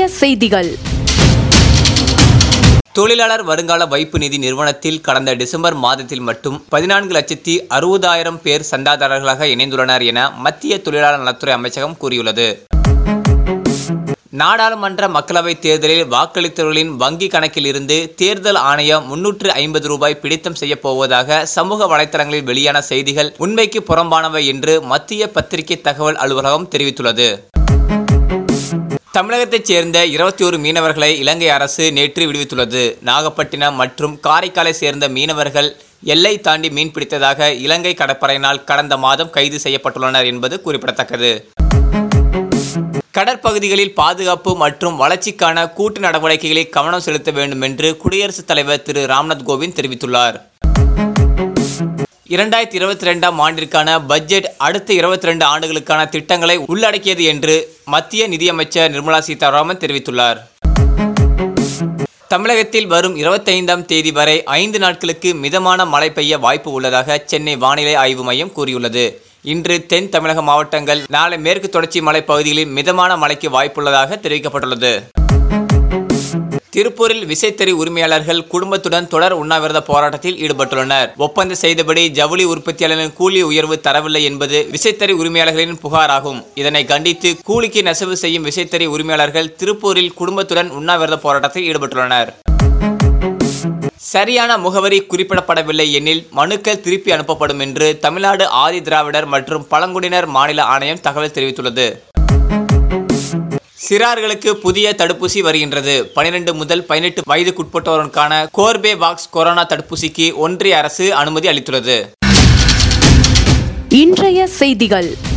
செய்திகள் தொழிலாளர் வருங்கால வைப்பு நிதி நிறுவனத்தில் கடந்த டிசம்பர் மாதத்தில் மட்டும் பதினான்கு லட்சத்தி அறுபதாயிரம் பேர் சந்தாதாரர்களாக இணைந்துள்ளனர் என மத்திய தொழிலாளர் நலத்துறை அமைச்சகம் கூறியுள்ளது நாடாளுமன்ற மக்களவைத் தேர்தலில் வாக்களித்தவர்களின் வங்கி கணக்கில் இருந்து தேர்தல் ஆணையம் முன்னூற்று ஐம்பது ரூபாய் பிடித்தம் செய்யப் போவதாக சமூக வலைதளங்களில் வெளியான செய்திகள் உண்மைக்கு புறம்பானவை என்று மத்திய பத்திரிகை தகவல் அலுவலகம் தெரிவித்துள்ளது தமிழகத்தைச் சேர்ந்த இருபத்தி ஒரு மீனவர்களை இலங்கை அரசு நேற்று விடுவித்துள்ளது நாகப்பட்டினம் மற்றும் காரைக்காலை சேர்ந்த மீனவர்கள் எல்லை தாண்டி மீன் பிடித்ததாக இலங்கை கடற்படையினால் கடந்த மாதம் கைது செய்யப்பட்டுள்ளனர் என்பது குறிப்பிடத்தக்கது கடற்பகுதிகளில் பாதுகாப்பு மற்றும் வளர்ச்சிக்கான கூட்டு நடவடிக்கைகளில் கவனம் செலுத்த வேண்டும் என்று குடியரசுத் தலைவர் திரு ராம்நாத் கோவிந்த் தெரிவித்துள்ளார் இரண்டாயிரத்தி இருபத்தி ரெண்டாம் ஆண்டிற்கான பட்ஜெட் அடுத்த இருபத்தி ரெண்டு ஆண்டுகளுக்கான திட்டங்களை உள்ளடக்கியது என்று மத்திய நிதியமைச்சர் நிர்மலா சீதாராமன் தெரிவித்துள்ளார் தமிழகத்தில் வரும் இருபத்தைந்தாம் தேதி வரை ஐந்து நாட்களுக்கு மிதமான மழை பெய்ய வாய்ப்பு உள்ளதாக சென்னை வானிலை ஆய்வு மையம் கூறியுள்ளது இன்று தென் தமிழக மாவட்டங்கள் நாளை மேற்கு தொடர்ச்சி மலை பகுதிகளில் மிதமான மழைக்கு வாய்ப்புள்ளதாக தெரிவிக்கப்பட்டுள்ளது திருப்பூரில் விசைத்தறி உரிமையாளர்கள் குடும்பத்துடன் தொடர் உண்ணாவிரத போராட்டத்தில் ஈடுபட்டுள்ளனர் ஒப்பந்தம் செய்தபடி ஜவுளி உற்பத்தியாளர்களின் கூலி உயர்வு தரவில்லை என்பது விசைத்தறி உரிமையாளர்களின் புகாராகும் இதனை கண்டித்து கூலிக்கு நெசவு செய்யும் விசைத்தறி உரிமையாளர்கள் திருப்பூரில் குடும்பத்துடன் உண்ணாவிரத போராட்டத்தில் ஈடுபட்டுள்ளனர் சரியான முகவரி குறிப்பிடப்படவில்லை எனில் மனுக்கள் திருப்பி அனுப்பப்படும் என்று தமிழ்நாடு ஆதி திராவிடர் மற்றும் பழங்குடியினர் மாநில ஆணையம் தகவல் தெரிவித்துள்ளது சிறார்களுக்கு புதிய தடுப்பூசி வருகின்றது பனிரெண்டு முதல் பதினெட்டு வயதுக்குட்பட்டோருக்கான கோர்பேவாக்ஸ் கொரோனா தடுப்பூசிக்கு ஒன்றிய அரசு அனுமதி அளித்துள்ளது இன்றைய செய்திகள்